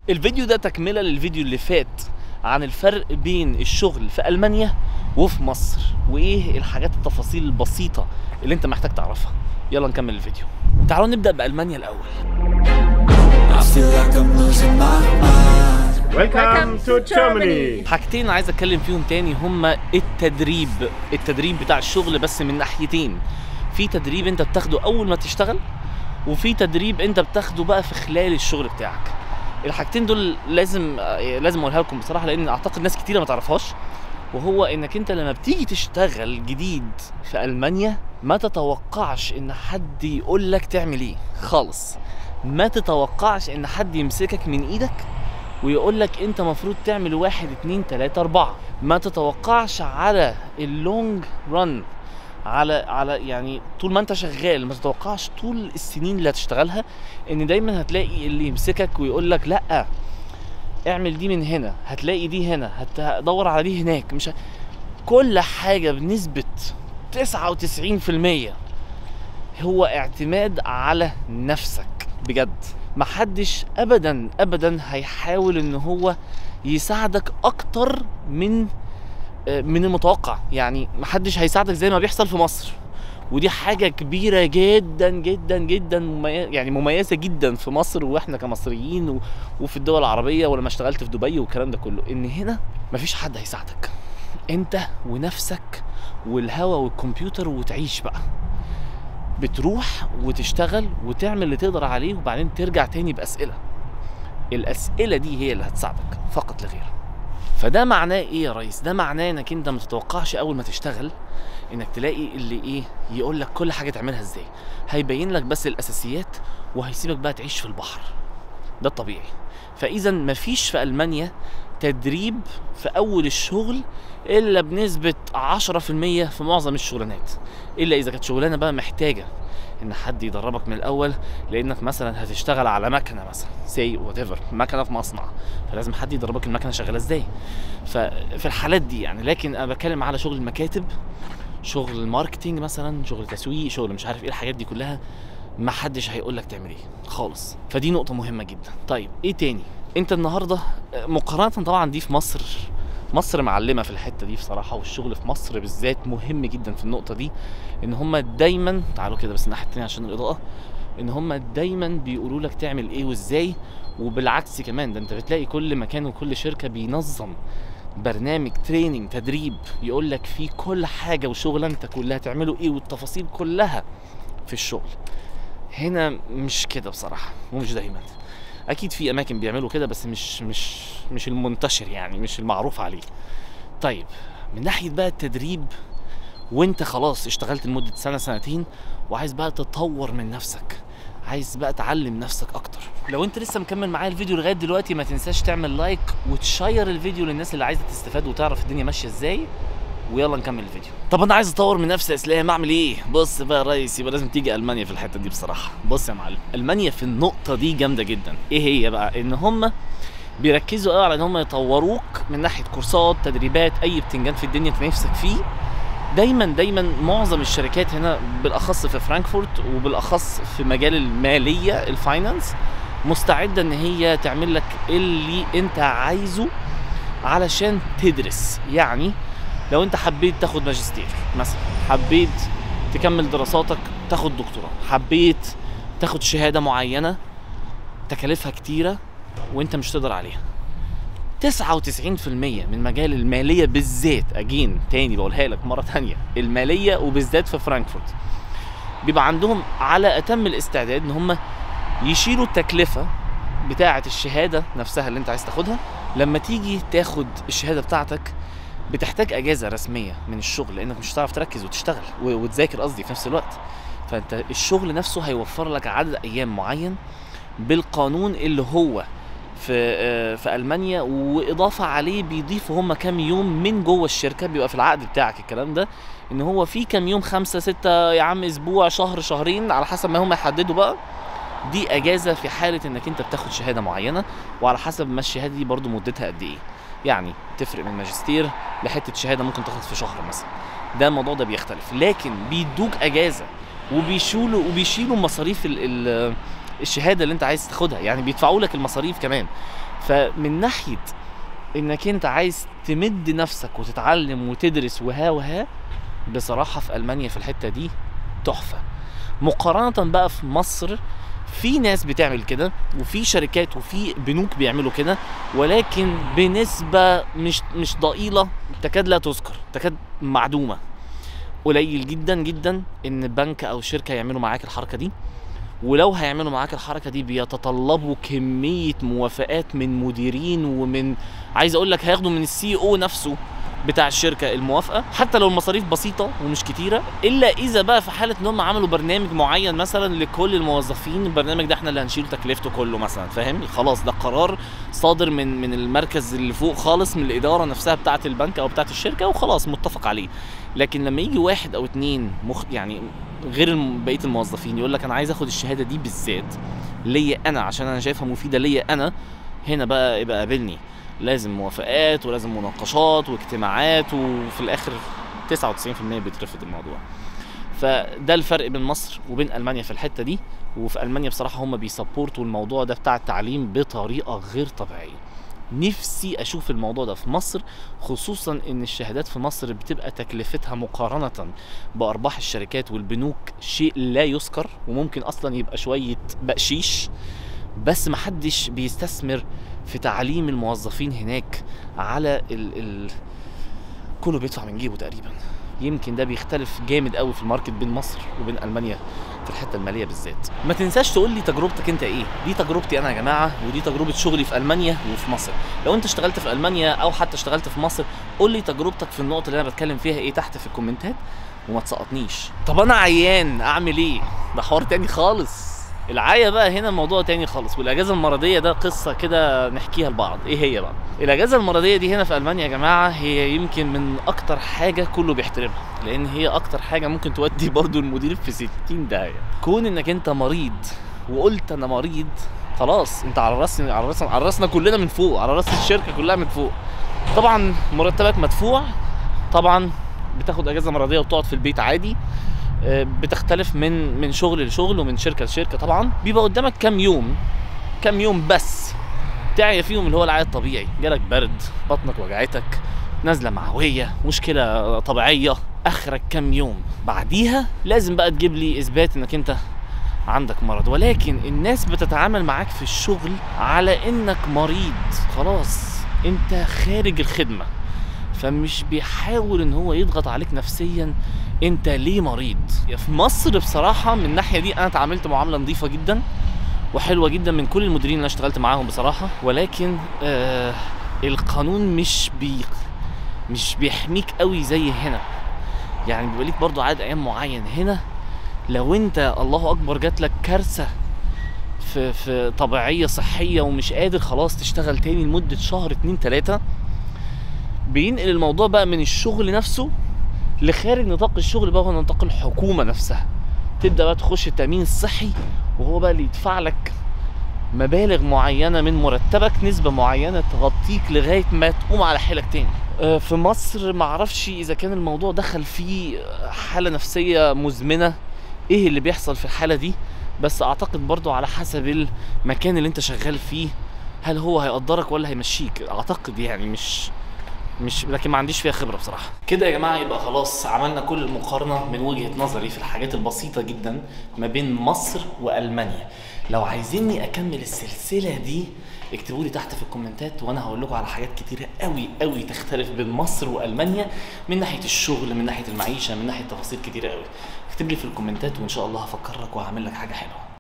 الفيديو ده تكمله للفيديو اللي فات عن الفرق بين الشغل في المانيا وفي مصر وايه الحاجات التفاصيل البسيطه اللي انت محتاج تعرفها يلا نكمل الفيديو تعالوا نبدا بالمانيا الاول I feel like I'm losing my mind. Welcome to Germany. حاجتين عايز اتكلم فيهم تاني هما التدريب التدريب بتاع الشغل بس من ناحيتين في تدريب انت بتاخده اول ما تشتغل وفي تدريب انت بتاخده بقى في خلال الشغل بتاعك الحاجتين دول لازم آه، لازم اقولها لكم بصراحه لان اعتقد ناس كتيره ما تعرفهاش وهو انك انت لما بتيجي تشتغل جديد في المانيا ما تتوقعش ان حد يقول لك تعمل ايه خالص ما تتوقعش ان حد يمسكك من ايدك ويقول لك انت مفروض تعمل واحد اتنين تلاتة اربعة ما تتوقعش على اللونج رن على على يعني طول ما انت شغال ما تتوقعش طول السنين اللي هتشتغلها ان دايما هتلاقي اللي يمسكك ويقول لك لا اعمل دي من هنا هتلاقي دي هنا هتدور على دي هناك مش ه... كل حاجة بنسبة 99% هو اعتماد على نفسك بجد محدش ابدا ابدا هيحاول ان هو يساعدك اكتر من آه، من المتوقع يعني محدش هيساعدك زي ما بيحصل في مصر ودي حاجة كبيرة جدا جدا جدا ممي... يعني مميزة جدا في مصر واحنا كمصريين و... وفي الدول العربية ولما اشتغلت في دبي والكلام ده كله ان هنا مفيش حد هيساعدك انت ونفسك والهوا والكمبيوتر وتعيش بقى بتروح وتشتغل وتعمل اللي تقدر عليه وبعدين ترجع تاني بأسئلة الأسئلة دي هي اللي هتساعدك فقط لا غير فده معناه ايه يا ريس ده معناه انك انت ما تتوقعش اول ما تشتغل انك تلاقي اللي ايه يقول لك كل حاجه تعملها ازاي هيبين لك بس الاساسيات وهيسيبك بقى تعيش في البحر ده الطبيعي فاذا مفيش في المانيا تدريب في اول الشغل الا بنسبه 10% في معظم الشغلانات الا اذا كانت شغلانه بقى محتاجه ان حد يدربك من الاول لانك مثلا هتشتغل على مكنه مثلا سي وات ايفر مكنه في مصنع فلازم حد يدربك المكنه شغاله ازاي ففي الحالات دي يعني لكن انا بتكلم على شغل المكاتب شغل الماركتينج مثلا شغل تسويق شغل مش عارف ايه الحاجات دي كلها ما حدش هيقول لك تعمل ايه خالص فدي نقطه مهمه جدا طيب ايه تاني انت النهارده مقارنه طبعا دي في مصر مصر معلمه في الحته دي بصراحه والشغل في مصر بالذات مهم جدا في النقطه دي ان هم دايما تعالوا كده بس الناحيه التانيه عشان الاضاءه ان هم دايما بيقولوا لك تعمل ايه وازاي وبالعكس كمان ده انت بتلاقي كل مكان وكل شركه بينظم برنامج تريننج تدريب يقول لك فيه كل حاجه وشغلانتك كلها تعملوا ايه والتفاصيل كلها في الشغل هنا مش كده بصراحه ومش دايما اكيد في اماكن بيعملوا كده بس مش مش مش المنتشر يعني مش المعروف عليه طيب من ناحيه بقى التدريب وانت خلاص اشتغلت لمده سنه سنتين وعايز بقى تطور من نفسك عايز بقى تعلم نفسك اكتر لو انت لسه مكمل معايا الفيديو لغايه دلوقتي ما تنساش تعمل لايك وتشير الفيديو للناس اللي عايزه تستفاد وتعرف الدنيا ماشيه ازاي ويلا نكمل الفيديو طب انا عايز اطور من نفسي يا اسلام اعمل ايه بص بقى يا ريس يبقى لازم تيجي المانيا في الحته دي بصراحه بص يا معلم المانيا في النقطه دي جامده جدا ايه هي بقى ان هم بيركزوا قوي على ان هم يطوروك من ناحيه كورسات تدريبات اي بتنجان في الدنيا انت نفسك فيه دايما دايما معظم الشركات هنا بالاخص في فرانكفورت وبالاخص في مجال الماليه الفاينانس مستعده ان هي تعمل لك اللي انت عايزه علشان تدرس يعني لو انت حبيت تاخد ماجستير مثلا حبيت تكمل دراساتك تاخد دكتوراه حبيت تاخد شهاده معينه تكاليفها كتيره وانت مش تقدر عليها 99% من مجال المالية بالذات أجين تاني بقولها لك مرة تانية المالية وبالذات في فرانكفورت بيبقى عندهم على أتم الاستعداد إن هم يشيلوا التكلفة بتاعة الشهادة نفسها اللي أنت عايز تاخدها لما تيجي تاخد الشهادة بتاعتك بتحتاج أجازة رسمية من الشغل لأنك مش هتعرف تركز وتشتغل و- وتذاكر قصدي في نفس الوقت فأنت الشغل نفسه هيوفر لك عدد أيام معين بالقانون اللي هو في آه، في المانيا واضافه عليه بيضيفوا هم كام يوم من جوه الشركه بيبقى في العقد بتاعك الكلام ده ان هو في كام يوم خمسة ستة يا عم اسبوع شهر شهرين على حسب ما هم يحددوا بقى دي اجازه في حاله انك انت بتاخد شهاده معينه وعلى حسب ما الشهاده دي برضو مدتها قد ايه يعني تفرق من ماجستير لحته شهاده ممكن تاخد في شهر مثلا ده الموضوع ده بيختلف لكن بيدوك اجازه وبيشيلوا وبيشيلوا مصاريف ال ال الشهاده اللي انت عايز تاخدها يعني بيدفعوا لك المصاريف كمان فمن ناحيه انك انت عايز تمد نفسك وتتعلم وتدرس وها وها بصراحه في المانيا في الحته دي تحفه مقارنه بقى في مصر في ناس بتعمل كده وفي شركات وفي بنوك بيعملوا كده ولكن بنسبه مش مش ضئيله تكاد لا تذكر تكاد معدومه قليل جدا جدا ان بنك او شركه يعملوا معاك الحركه دي ولو هيعملوا معاك الحركه دي بيتطلبوا كميه موافقات من مديرين ومن عايز اقول لك هياخدوا من السي او نفسه بتاع الشركه الموافقه حتى لو المصاريف بسيطه ومش كتيره الا اذا بقى في حاله ان هم عملوا برنامج معين مثلا لكل الموظفين البرنامج ده احنا اللي هنشيل تكلفته كله مثلا فاهم خلاص ده قرار صادر من من المركز اللي فوق خالص من الاداره نفسها بتاعه البنك او بتاعه الشركه وخلاص متفق عليه لكن لما يجي واحد او اتنين مخ يعني غير الم- بقيه الموظفين يقول لك انا عايز اخد الشهاده دي بالذات ليا انا عشان انا شايفها مفيده ليا انا هنا بقى يبقى قابلني لازم موافقات ولازم مناقشات واجتماعات وفي الاخر 99% بيترفض الموضوع فده الفرق بين مصر وبين المانيا في الحته دي وفي المانيا بصراحه هم بيسبورتوا الموضوع ده بتاع التعليم بطريقه غير طبيعيه نفسي اشوف الموضوع ده في مصر خصوصا ان الشهادات في مصر بتبقى تكلفتها مقارنه بارباح الشركات والبنوك شيء لا يذكر وممكن اصلا يبقى شويه بقشيش بس محدش بيستثمر في تعليم الموظفين هناك على ال ال كله بيدفع من جيبه تقريبا يمكن ده بيختلف جامد قوي في الماركت بين مصر وبين المانيا في الحته الماليه بالذات ما تنساش تقول لي تجربتك انت ايه دي تجربتي انا يا جماعه ودي تجربه شغلي في المانيا وفي مصر لو انت اشتغلت في المانيا او حتى اشتغلت في مصر قول لي تجربتك في النقطه اللي انا بتكلم فيها ايه تحت في الكومنتات وما تسقطنيش طب انا عيان اعمل ايه ده حوار تاني خالص العيا بقى هنا موضوع تاني خالص والاجازه المرضيه ده قصه كده نحكيها لبعض ايه هي بقى الاجازه المرضيه دي هنا في المانيا يا جماعه هي يمكن من اكتر حاجه كله بيحترمها لان هي اكتر حاجه ممكن تودي برضو المدير في 60 داهيه كون انك انت مريض وقلت انا مريض خلاص انت على راسنا على راسنا على راسنا كلنا من فوق على راس الشركه كلها من فوق طبعا مرتبك مدفوع طبعا بتاخد اجازه مرضيه وتقعد في البيت عادي آه، بتختلف من من شغل لشغل ومن شركه لشركه طبعا بيبقى قدامك كام يوم كام يوم بس تعيا فيهم اللي هو العيا الطبيعي جالك برد بطنك وجعتك نازله معويه مشكله طبيعيه اخرك كام يوم بعديها لازم بقى تجيب لي اثبات انك انت عندك مرض ولكن الناس بتتعامل معاك في الشغل على انك مريض خلاص انت خارج الخدمه فمش بيحاول ان هو يضغط عليك نفسيا انت ليه مريض في مصر بصراحه من الناحيه دي انا اتعاملت معامله نظيفه جدا وحلوه جدا من كل المديرين اللي انا اشتغلت معاهم بصراحه ولكن آه القانون مش بي مش بيحميك قوي زي هنا يعني بيبقى ليك برضه عدد ايام معين هنا لو انت الله اكبر جات لك كارثه في في طبيعيه صحيه ومش قادر خلاص تشتغل تاني لمده شهر اتنين تلاته بينقل الموضوع بقى من الشغل نفسه لخارج نطاق الشغل بقى هو نطاق الحكومه نفسها تبدا بقى تخش التامين الصحي وهو بقى اللي يدفع لك مبالغ معينه من مرتبك نسبه معينه تغطيك لغايه ما تقوم على حيلك تاني آه، في مصر معرفش اذا كان الموضوع دخل فيه حاله نفسيه مزمنه ايه اللي بيحصل في الحاله دي بس اعتقد برضو على حسب المكان اللي انت شغال فيه هل هو هيقدرك ولا هيمشيك اعتقد يعني مش مش لكن ما عنديش فيها خبره بصراحه كده يا جماعه يبقى خلاص عملنا كل المقارنه من وجهه نظري في الحاجات البسيطه جدا ما بين مصر والمانيا لو عايزيني اكمل السلسله دي اكتبوا لي تحت في الكومنتات وانا هقول لكم على حاجات كتيره قوي قوي تختلف بين مصر والمانيا من ناحيه الشغل من ناحيه المعيشه من ناحيه تفاصيل كتيره قوي اكتب لي في الكومنتات وان شاء الله هفكرك وهعمل لك حاجه حلوه